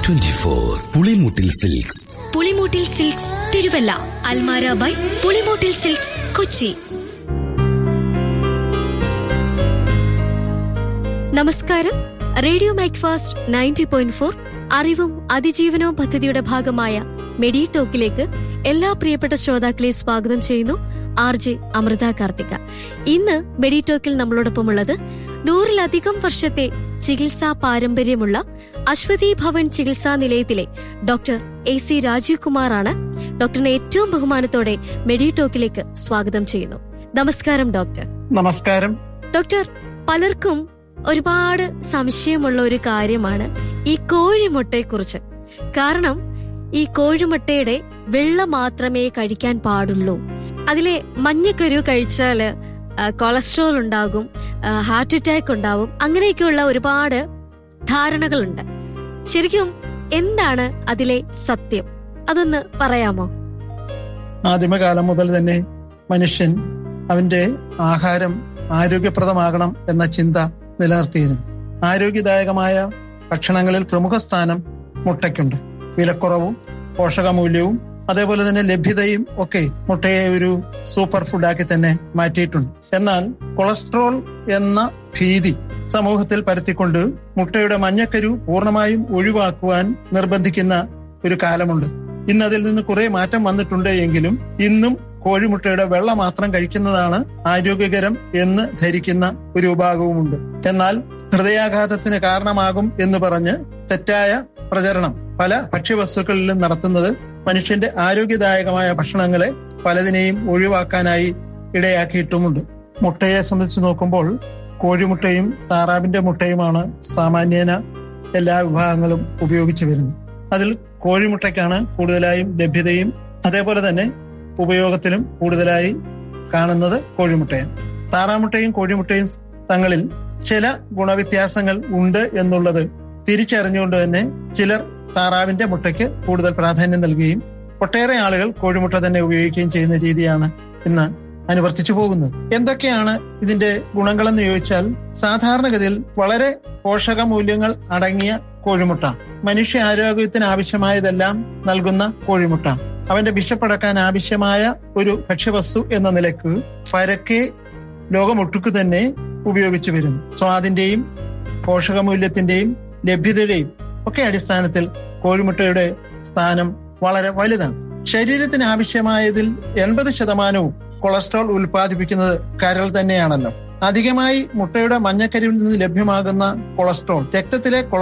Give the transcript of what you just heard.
twenty four Pulimoottil silks Pulimoottil silks Thiruvalla Almara by Pulimoottil silks Kochi നമസ്കാരം radio Macfast ninety point four അറിവും അതിജീവനവും പദ്ധതിയുടെ ഭാഗമായ മെഡി ടോക്കിലേക്ക് എല്ലാ പ്രിയപ്പെട്ട ശ്രോതാക്കളെ സ്വാഗതം ചെയ്യുന്നു ആർ ജെ അമൃത കാർത്തിക ഇന്ന് മെഡി ടോക്കിൽ നമ്മളോടൊപ്പമുള്ളത് നൂറിലധികം വർഷത്തെ ചികിത്സാ പാരമ്പര്യമുള്ള അശ്വതി ഭവൻ ചികിത്സാ നിലയത്തിലെ ഡോക്ടർ എ സി രാജീവ് കുമാറാണ് ഡോക്ടറിനെ ഏറ്റവും ബഹുമാനത്തോടെ മെഡി ടോക്കിലേക്ക് സ്വാഗതം ചെയ്യുന്നു നമസ്കാരം ഡോക്ടർ നമസ്കാരം ഡോക്ടർ പലർക്കും ഒരുപാട് സംശയമുള്ള ഒരു കാര്യമാണ് ഈ കോഴിമുട്ടയെക്കുറിച്ച് കാരണം ഈ കോഴിമുട്ടയുടെ വെള്ള മാത്രമേ കഴിക്കാൻ പാടുള്ളൂ അതിലെ മഞ്ഞക്കരു കഴിച്ചാല് ആ, കൊളസ്ട്രോൾ ഉണ്ടാകും ആ, ഹാർട്ട് അറ്റാക്ക് ഉണ്ടാവും അങ്ങനെയൊക്കെയുള്ള ഒരുപാട് ധാരണകളുണ്ട് ശരിക്കും എന്താണ് അതിലെ സത്യം അതൊന്ന് പറയാമോ ആദിമകാലം മുതൽ തന്നെ മനുഷ്യൻ അവന്റെ ആഹാരം ആരോഗ്യപ്രദമാകണം എന്ന ചിന്ത നിലനിർത്തിയിരുന്നു ആരോഗ്യദായകമായ ഭക്ഷണങ്ങളിൽ പ്രമുഖ സ്ഥാനം മുട്ടയ്ക്കുണ്ട് വിലക്കുറവും പോഷകമൂല്യവും അതേപോലെ തന്നെ ലഭ്യതയും ഒക്കെ മുട്ടയെ ഒരു സൂപ്പർ ഫുഡാക്കി തന്നെ മാറ്റിയിട്ടുണ്ട് എന്നാൽ കൊളസ്ട്രോൾ എന്ന ഭീതി സമൂഹത്തിൽ പരത്തിക്കൊണ്ട് മുട്ടയുടെ മഞ്ഞക്കരു പൂർണ്ണമായും ഒഴിവാക്കുവാൻ നിർബന്ധിക്കുന്ന ഒരു കാലമുണ്ട് ഇന്ന് അതിൽ നിന്ന് കുറെ മാറ്റം വന്നിട്ടുണ്ട് എങ്കിലും ഇന്നും കോഴിമുട്ടയുടെ വെള്ള മാത്രം കഴിക്കുന്നതാണ് ആരോഗ്യകരം എന്ന് ധരിക്കുന്ന ഒരു വിഭാഗവുമുണ്ട് എന്നാൽ ഹൃദയാഘാതത്തിന് കാരണമാകും എന്ന് പറഞ്ഞ് തെറ്റായ പ്രചരണം പല ഭക്ഷ്യവസ്തുക്കളിലും നടത്തുന്നത് മനുഷ്യന്റെ ആരോഗ്യദായകമായ ഭക്ഷണങ്ങളെ പലതിനെയും ഒഴിവാക്കാനായി ഇടയാക്കിയിട്ടുമുണ്ട് മുട്ടയെ സംബന്ധിച്ച് നോക്കുമ്പോൾ കോഴിമുട്ടയും താറാവിന്റെ മുട്ടയുമാണ് സാമാന്യേന എല്ലാ വിഭാഗങ്ങളും ഉപയോഗിച്ചു വരുന്നത് അതിൽ കോഴിമുട്ടയ്ക്കാണ് കൂടുതലായും ലഭ്യതയും അതേപോലെ തന്നെ ഉപയോഗത്തിലും കൂടുതലായി കാണുന്നത് കോഴിമുട്ടയാണ് താറാമുട്ടയും കോഴിമുട്ടയും തങ്ങളിൽ ചില ഗുണവ്യത്യാസങ്ങൾ ഉണ്ട് എന്നുള്ളത് തിരിച്ചറിഞ്ഞുകൊണ്ട് തന്നെ ചിലർ താറാവിന്റെ മുട്ടയ്ക്ക് കൂടുതൽ പ്രാധാന്യം നൽകുകയും ഒട്ടേറെ ആളുകൾ കോഴിമുട്ട തന്നെ ഉപയോഗിക്കുകയും ചെയ്യുന്ന രീതിയാണ് ഇന്ന് അനുവർത്തിച്ചു പോകുന്നത് എന്തൊക്കെയാണ് ഇതിന്റെ ഗുണങ്ങളെന്ന് ചോദിച്ചാൽ സാധാരണഗതിയിൽ വളരെ പോഷകമൂല്യങ്ങൾ അടങ്ങിയ കോഴിമുട്ട മനുഷ്യ ആരോഗ്യത്തിന് ആവശ്യമായതെല്ലാം നൽകുന്ന കോഴിമുട്ട അവന്റെ വിശപ്പടക്കാൻ ആവശ്യമായ ഒരു ഭക്ഷ്യവസ്തു എന്ന നിലക്ക് പരക്കെ ലോകമൊട്ടുക്ക് തന്നെ ഉപയോഗിച്ചു വരുന്നു സ്വാദിന്റെയും പോഷകമൂല്യത്തിന്റെയും ലഭ്യതയുടെയും ഒക്കെ അടിസ്ഥാനത്തിൽ കോഴിമുട്ടയുടെ സ്ഥാനം വളരെ വലുതാണ് ശരീരത്തിന് ആവശ്യമായതിൽ എൺപത് ശതമാനവും കൊളസ്ട്രോൾ ഉൽപ്പാദിപ്പിക്കുന്നത് കരൾ തന്നെയാണല്ലോ അധികമായി മുട്ടയുടെ മഞ്ഞക്കരിയിൽ നിന്ന് ലഭ്യമാകുന്ന കൊളസ്ട്രോൾ രക്തത്തിലെ